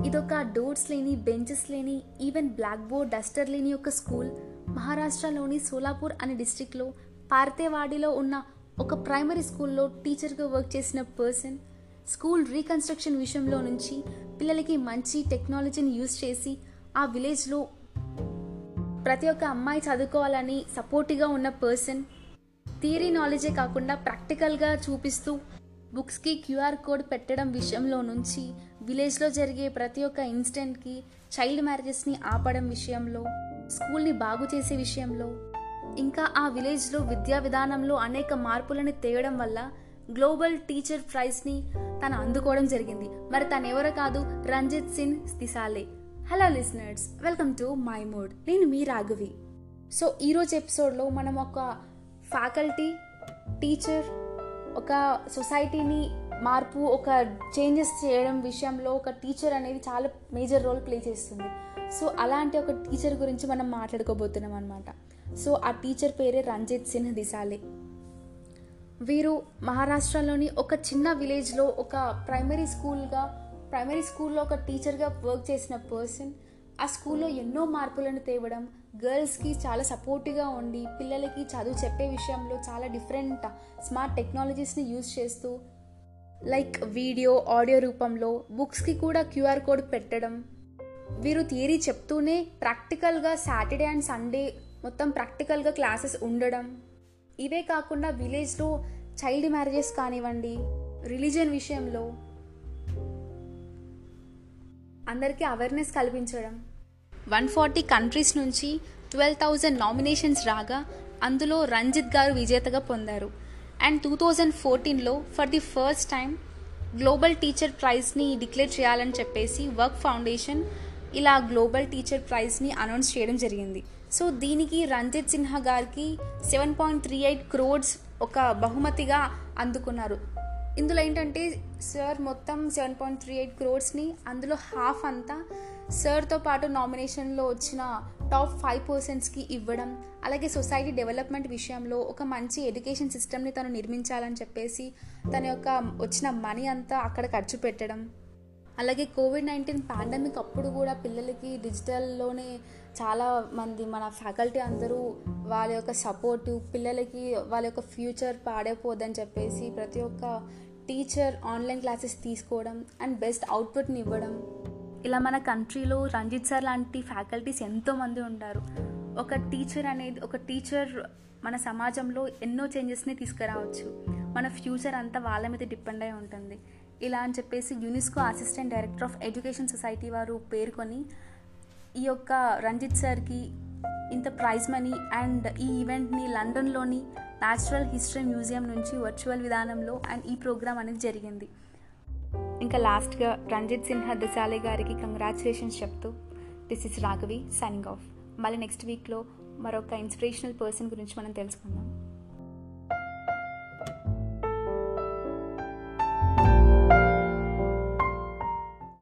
ఇదొక డోర్స్ లేని బెంచెస్ లేని ఈవెన్ బ్లాక్ బోర్డ్ డస్టర్ లేని ఒక స్కూల్ మహారాష్ట్రలోని సోలాపూర్ అనే డిస్టిక్లో పార్తేవాడిలో ఉన్న ఒక ప్రైమరీ స్కూల్లో టీచర్గా వర్క్ చేసిన పర్సన్ స్కూల్ రీకన్స్ట్రక్షన్ విషయంలో నుంచి పిల్లలకి మంచి టెక్నాలజీని యూజ్ చేసి ఆ విలేజ్లో ప్రతి ఒక్క అమ్మాయి చదువుకోవాలని సపోర్టివ్గా ఉన్న పర్సన్ థియరీ నాలెడ్జే కాకుండా ప్రాక్టికల్గా చూపిస్తూ బుక్స్కి క్యూఆర్ కోడ్ పెట్టడం విషయంలో నుంచి విలేజ్లో జరిగే ప్రతి ఒక్క ఇన్సిడెంట్కి చైల్డ్ మ్యారేజెస్ని ఆపడం విషయంలో స్కూల్ని బాగు చేసే విషయంలో ఇంకా ఆ విలేజ్లో విద్యా విధానంలో అనేక మార్పులను తేవడం వల్ల గ్లోబల్ టీచర్ ప్రైజ్ని తను అందుకోవడం జరిగింది మరి తను ఎవరో కాదు Ranjit Singh Disale hello listeners welcome to my mode నేను మీ రాఘవి సో ఈరోజు ఎపిసోడ్లో మనం ఒక ఫ్యాకల్టీ టీచర్ ఒక సొసైటీని మార్పు ఒక చేంజెస్ చేయడం విషయంలో ఒక టీచర్ అనేది చాలా మేజర్ రోల్ ప్లే చేస్తుంది సో అలాంటి ఒక టీచర్ గురించి మనం మాట్లాడుకోబోతున్నాం అనమాట సో ఆ టీచర్ పేరే రంజిత్ సిన్హ్ దిసాలే వీరు మహారాష్ట్రలోని ఒక చిన్న విలేజ్లో ఒక ప్రైమరీ స్కూల్గా ప్రైమరీ స్కూల్లో ఒక టీచర్గా వర్క్ చేసిన పర్సన్ ఆ స్కూల్లో ఎన్నో మార్పులను తేవడం గర్ల్స్కి చాలా సపోర్టివ్గా ఉండి పిల్లలకి చదువు చెప్పే విషయంలో చాలా డిఫరెంట్ స్మార్ట్ టెక్నాలజీస్ని యూజ్ చేస్తూ లైక్ వీడియో ఆడియో రూపంలో బుక్స్కి కూడా క్యూఆర్ కోడ్ పెట్టడం వీరు థియరీ చెప్తూనే ప్రాక్టికల్గా సాటర్డే అండ్ సండే మొత్తం ప్రాక్టికల్గా క్లాసెస్ ఉండడం ఇవే కాకుండా విలేజ్లో చైల్డ్ మ్యారేజెస్ కానివ్వండి రిలీజియన్ విషయంలో అందరికీ అవేర్నెస్ కల్పించడం వన్ ఫార్టీ కంట్రీస్ నుంచి ట్వెల్వ్ థౌజండ్ నామినేషన్స్ రాగా అందులో రంజిత్ గారు విజేతగా పొందారు అండ్ టూ థౌజండ్ ఫోర్టీన్లో for the first time global teacher ప్రైజ్ని డిక్లేర్ చేయాలని చెప్పేసి వర్క్ ఫౌండేషన్ ఇలా గ్లోబల్ టీచర్ ప్రైజ్ని అనౌన్స్ చేయడం జరిగింది సో దీనికి రంజిత్ సిన్హా గారికి seven point three eight crores ఒక బహుమతిగా అందుకున్నారు ఇందులో ఏంటంటే సార్ మొత్తం సెవెన్ పాయింట్ త్రీ ఎయిట్ క్రోడ్స్ని అందులో హాఫ్ అంతా సార్తో పాటు నామినేషన్లో వచ్చిన టాప్ ఫైవ్ పర్సన్స్కి ఇవ్వడం అలాగే సొసైటీ డెవలప్మెంట్ విషయంలో ఒక మంచి ఎడ్యుకేషన్ సిస్టమ్ని తను నిర్మించాలని చెప్పేసి తన యొక్క వచ్చిన మనీ అంతా అక్కడ ఖర్చు పెట్టడం అలాగే కోవిడ్ నైన్టీన్ పాండమిక్ అప్పుడు కూడా పిల్లలకి డిజిటల్లోనే చాలా మంది మన ఫ్యాకల్టీ అందరూ వాళ్ళ యొక్క సపోర్టు పిల్లలకి వాళ్ళ యొక్క ఫ్యూచర్ పాడైపోద్దని చెప్పేసి ప్రతి ఒక్క టీచర్ ఆన్లైన్ క్లాసెస్ తీసుకోవడం అండ్ బెస్ట్ అవుట్పుట్ని ఇవ్వడం ఇలా మన కంట్రీలో రంజిత్ సార్ లాంటి ఫ్యాకల్టీస్ ఎంతోమంది ఉంటారు ఒక టీచర్ అనేది ఒక టీచర్ మన సమాజంలో ఎన్నో చేంజెస్ని తీసుకురావచ్చు మన ఫ్యూచర్ అంతా వాళ్ళ మీద డిపెండ్ అయి ఉంటుంది ఇలా అని చెప్పేసి UNESCO assistant director of education society వారు పేర్కొని ఈ యొక్క రంజిత్ సార్కి ఇంత ప్రైజ్ మనీ అండ్ ఈ ఈవెంట్ని లండన్లోని న్యాచురల్ హిస్టరీ మ్యూజియం నుంచి వర్చువల్ విధానంలో అండ్ ఈ ప్రోగ్రామ్ అనేది జరిగింది ఇంకా లాస్ట్గా రంజిత్ సిన్హా దిశాలే గారికి కంగ్రాచులేషన్స్ చెప్తూ this is Raghavi signing off మళ్ళీ నెక్స్ట్ వీక్లో మరొక ఇన్స్పిరేషనల్ పర్సన్ గురించి మనం తెలుసుకుందాం